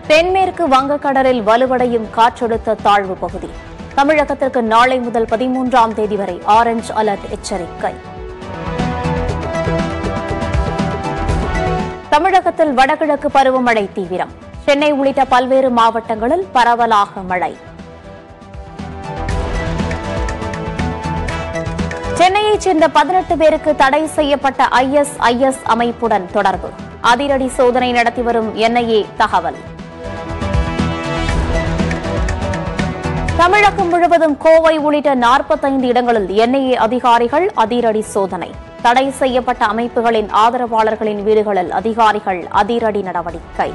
தென்மேற்கு வங்கக்கடலில் வலுவடையும் காற்றழுத்த தாழ்வு பகுதி தமிழகத்திற்கு நாளை முதல் பதிமூன்றாம் தேதி வரை ஆரஞ்ச் அலர்ட் எச்சரிக்கை தமிழகத்தில் வடகிழக்கு பருவமழை தீவிரம் சென்னை உள்ளிட்ட பல்வேறு மாவட்டங்களில் பரவலாக மழை சென்னையைச் சேர்ந்த பதினெட்டு பேருக்கு தடை செய்யப்பட்ட ஐஎஸ்ஐஎஸ் அமைப்புடன் தொடர்பு அதிரடி சோதனை நடத்தி வரும் என்ஐஏ தகவல் தமிழகம் முழுவதும் கோவை உள்ளிட்ட நாற்பத்தைந்து இடங்களில் என்ஐஏ அதிகாரிகள் அதிரடி சோதனை தடை செய்யப்பட்ட அமைப்புகளின் ஆதரவாளர்களின் வீடுகளில் அதிகாரிகள் அதிரடி நடவடிக்கை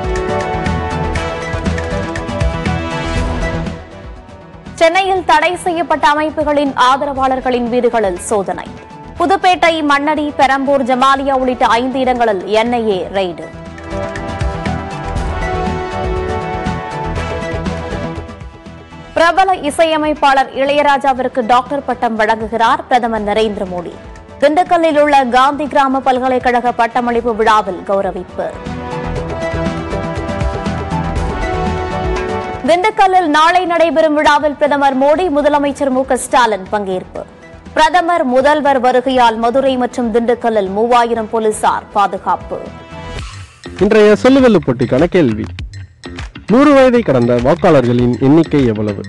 சென்னையில் தடை செய்யப்பட்ட அமைப்புகளின் ஆதரவாளர்களின் வீடுகளில் சோதனை புதுப்பேட்டை மண்ணடி பெரம்பூர் ஜமாலியா உள்ளிட்ட ஐந்து இடங்களில் என்ஐஏ ரெய்டு பிரபல இசையமைப்பாளர் இளையராஜாவிற்கு டாக்டர் பட்டம் வழங்குகிறார் பிரதமர் நரேந்திர மோடி திண்டுக்கல்லில் உள்ள காந்தி கிராம பல்கலைக்கழக பட்டமளிப்பு விழாவில் கௌரவிப்பு திண்டுக்கல்லில் நாளை நடைபெறும் விழாவில் பிரதமர் மோடி முதலமைச்சர் மு க ஸ்டாலின் பங்கேற்பு பிரதமர் முதல்வர் வருகையால் மதுரை மற்றும் திண்டுக்கல்லில் மூவாயிரம் போலீசார் பாதுகாப்பு இன்றைய சொல்லுவெல்லு போட்டிக்கான கேள்வி நூறு வயதை கடந்த வாக்காளர்களின் எண்ணிக்கை எவ்வளவு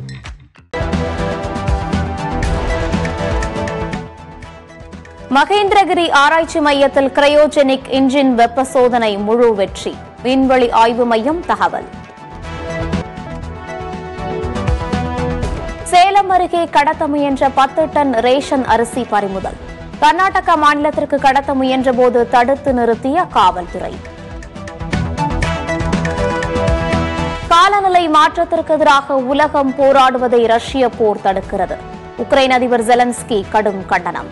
மகேந்திரகிரி ஆராய்ச்சி மையத்தில் கிரையோஜெனிக் இன்ஜின் வெப்ப சோதனை முழு வெற்றி விண்வெளி ஆய்வு மையம் தகவல் சேலம் அருகே கடத்த முயன்ற பத்து டன் ரேஷன் அரிசி பறிமுதல் கர்நாடக மாநிலத்திற்கு கடத்த முயன்றபோது தடுத்து நிறுத்திய காவல்துறை காலநிலை மாற்றத்திற்கு எதிராக உலகம் போராடுவதை ரஷ்ய போர் தடுக்கிறது உக்ரைன் அதிபர் ஜெலன்ஸ்கி கடும் கண்டனம்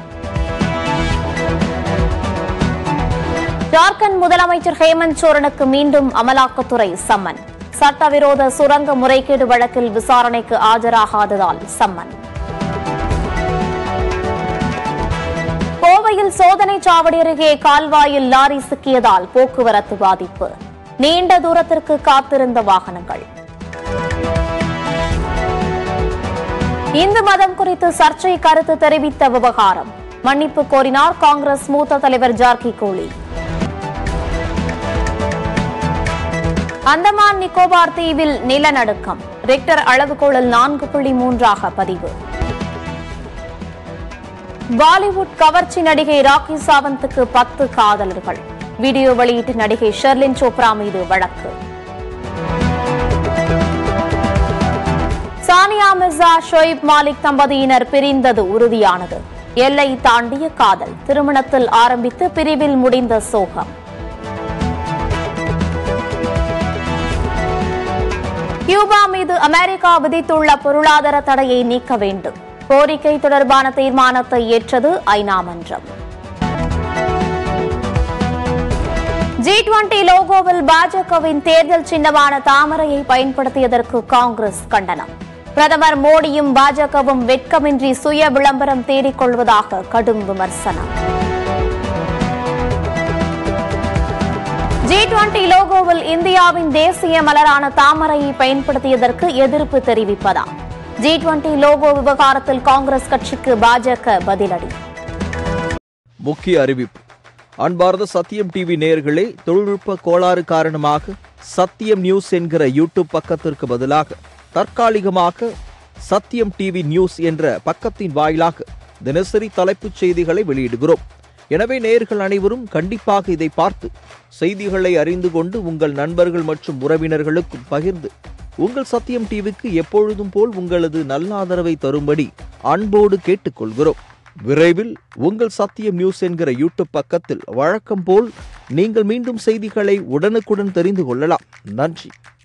ஜார்க்கண்ட் முதலமைச்சர் ஹேமந்த் சோரனுக்கு மீண்டும் அமலாக்கத்துறை சம்மன் சட்டவிரோத சுரங்க முறைகேடு வழக்கில் விசாரணைக்கு ஆஜராகாததால் சம்மன் கோவையில் சோதனை சாவடி அருகே கால்வாயில் லாரி சிக்கியதால் போக்குவரத்து பாதிப்பு நீண்ட தூரத்திற்கு காத்திருந்த வாகனங்கள் இந்து மதம் குறித்து சர்ச்சை கருத்து தெரிவித்த விவகாரம் மன்னிப்பு கோரினார் காங்கிரஸ் மூத்த தலைவர் ஜார்கி கோலி அந்தமான் நிக்கோபார் தீவில் நிலநடுக்கம் ரிக்டர் அளவுகோலில் நான்கு புள்ளி மூன்றாக பதிவு பாலிவுட் கவர்ச்சி நடிகை ராக்கி சாவந்த்துக்கு பத்து காதலர்கள் வீடியோ வெளியிட்டு நடிகை ஷெர்லின் சோப்ரா மீது வழக்கு சானியா மிர்சா ஷோயிப் மாலிக் தம்பதியினர் பிரிந்தது உறுதியானது எல்லை தாண்டிய காதல் திருமணத்தில் ஆரம்பித்து பிரிவில் முடிந்த சோகம் கியூபா மீது அமெரிக்கா விதித்துள்ள பொருளாதார தடையை நீக்க வேண்டும் கோரிக்கை தொடர்பான தீர்மானத்தை ஏற்றது ஐநா மன்றம் ஜி டுவெண்டி லோகோவில் பாஜகவின் தேர்தல் சின்னமான தாமரையை பயன்படுத்தியதற்கு காங்கிரஸ் கண்டனம் பிரதமர் மோடியும் பாஜகவும் வெட்கமின்றி சுய விளம்பரம் தேடிக் கொள்வதாக கடும் விமர்சனம் ஜி டுவெண்டி லோகோவில் இந்தியாவின் தேசிய மலரான தாமரையை பயன்படுத்தியதற்கு எதிர்ப்பு தெரிவிப்பதா ஜி டுவெண்டி லோகோ விவகாரத்தில் காங்கிரஸ் கட்சிக்கு பாஜக பதிலடி முக்கிய அறிவிப்பு அன்பார்ந்த சத்தியம் டிவி நேயர்களே தொழில்நுட்ப கோளாறு காரணமாக சத்தியம் நியூஸ் என்கிற யூடியூப் பக்கத்திற்கு பதிலாக தற்காலிகமாக சத்தியம் டிவி நியூஸ் என்ற பக்கத்தின் வாயிலாக தினசரி தலைப்புச் செய்திகளை வெளியிடுகிறோம் எனவே நேயர்கள் அனைவரும் கண்டிப்பாக இதை பார்த்து செய்திகளை அறிந்து கொண்டு உங்கள் நண்பர்கள் மற்றும் உறவினர்களுக்கும் பகிர்ந்து உங்கள் சத்தியம் டிவிக்கு எப்பொழுதும் போல் உங்களது நல்ல ஆதரவை தரும்படி அன்போடு கேட்டுக்கொள்கிறோம் விரைவில் உங்கள் சத்தியம் நியூஸ் என்கிற யூடியூப் பக்கத்தில் வழக்கம் போல் நீங்கள் மீண்டும் செய்திகளை உடனுக்குடன் தெரிந்து கொள்ளலாம் நன்றி